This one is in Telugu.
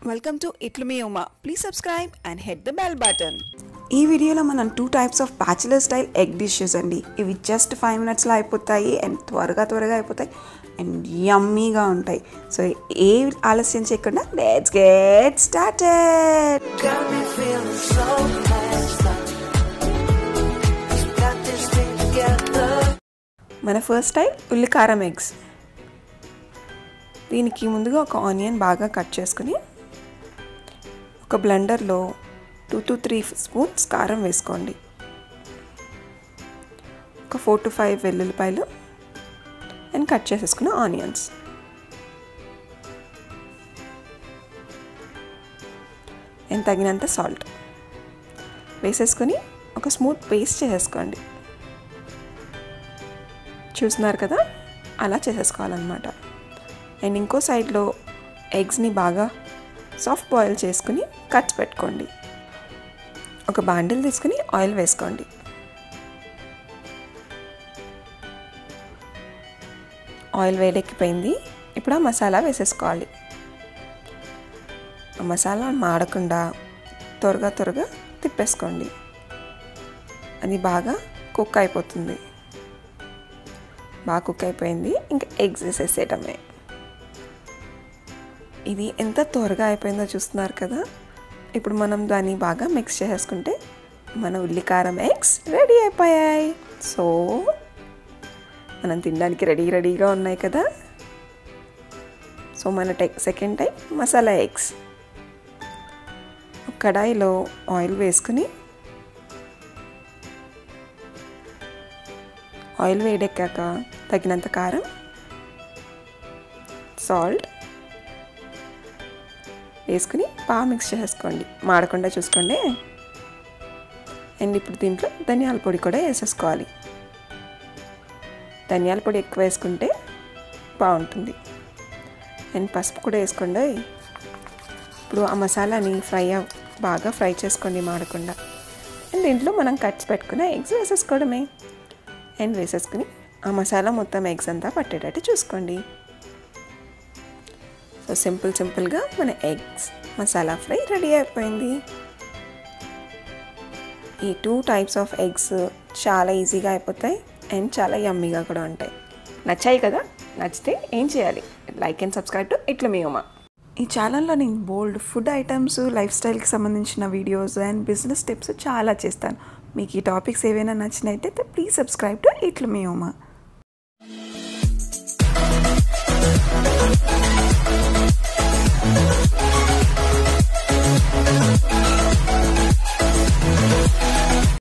వెల్కమ్ టు ఇట్లు మీ Uma please subscribe and hit the bell button ఈ వీడియోలో మనం two types of bachelor style egg dishes అండి ఇవి జస్ట్ ఫైవ్ మినిట్స్లో అయిపోతాయి అండ్ త్వరగా త్వరగా అయిపోతాయి అండ్ యమ్మీగా ఉంటాయి సో ఏ ఆలస్యం చేయకుండా let's get started Got me feeling so passed up. Got this thing together. మన ఫస్ట్ స్టైల్ ఉల్లికారం ఎగ్స్ దీనికి ముందుగా ఒక ఆనియన్ బాగా కట్ చేసుకుని ఒక బ్లెండర్లో టూ టు త్రీ స్పూన్స్ కారం వేసుకోండి ఒక ఫోర్ టు ఫైవ్ వెల్లుల్లిపాయలు అండ్ కట్ చేసేసుకున్న ఆనియన్స్ అండ్ తగినంత సాల్ట్ వేసేసుకొని ఒక స్మూత్ పేస్ట్ చేసేసుకోండి చూస్తున్నారు కదా అలా చేసేసుకోవాలన్నమాట అండ్ ఇంకో సైడ్లో ఎగ్స్ని బాగా సాఫ్ట్ బాయిల్ చేసుకుని కట్స్ పెట్టుకోండి ఒక బాండిల్ తీసుకుని ఆయిల్ వేసుకోండి ఆయిల్ వేడెక్కిపోయింది ఇప్పుడు ఆ మసాలా వేసేసుకోవాలి ఆ మసాలా మాడకుండా త్వరగా త్వరగా తిప్పేసుకోండి అది బాగా కుక్ అయిపోతుంది బాగా కుక్ అయిపోయింది ఇంకా ఎగ్స్ వేసేసేయటమే ఇది ఎంత త్వరగా అయిపోయిందో చూస్తున్నారు కదా ఇప్పుడు మనం దాన్ని బాగా మిక్స్ చేసుకుంటే మన ఉల్లికారం ఎగ్స్ రెడీ అయిపోయాయి సో మనం తినడానికి రెడీ రెడీగా ఉన్నాయి కదా సో మన టెక్ సెకండ్ టైప్ మసాలా ఎగ్స్ కడాయిలో ఆయిల్ వేసుకుని ఆయిల్ వేడెక్కాక తగినంత కారం సాల్ట్ వేసుకుని బాగా మిక్స్ చేసుకోండి మాడకుండా చూసుకోండి అండ్ ఇప్పుడు దీంట్లో ధనియాల పొడి కూడా వేసేసుకోవాలి ధనియాల పొడి ఎక్కువ వేసుకుంటే బాగుంటుంది అండ్ పసుపు కూడా వేసుకోండి ఇప్పుడు ఆ మసాలాని ఫ్రై అవ్- బాగా ఫ్రై చేసుకోండి మాడకుండా అండ్ దీంట్లో మనం కట్స్ పెట్టుకున్న ఎగ్స్ వేసేసుకోవడమే అండ్ వేసేసుకుని ఆ మసాలా మొత్తం ఎగ్స్ అంతా పట్టేటట్టు చూసుకోండి సో సింపుల్ సింపుల్గా మన ఎగ్స్ మసాలా ఫ్రై రెడీ అయిపోయింది ఈ టూ టైప్స్ ఆఫ్ ఎగ్స్ చాలా ఈజీగా అయిపోతాయి అండ్ చాలా యమ్మీగా కూడా ఉంటాయి నచ్చాయి కదా నచ్చితే ఏం చేయాలి లైక్ అండ్ సబ్స్క్రైబ్ టు ఇట్లా మీ ఉమా ఈ ఛానల్లో నేను బోల్డ్ ఫుడ్ ఐటమ్స్ లైఫ్ స్టైల్కి సంబంధించిన వీడియోస్ అండ్ బిజినెస్ టిప్స్ చాలా చేస్తాను మీకు ఈ టాపిక్స్ ఏవైనా నచ్చినట్టయితే ప్లీజ్ సబ్స్క్రైబ్ టు ఇట్లా మీ ఉమా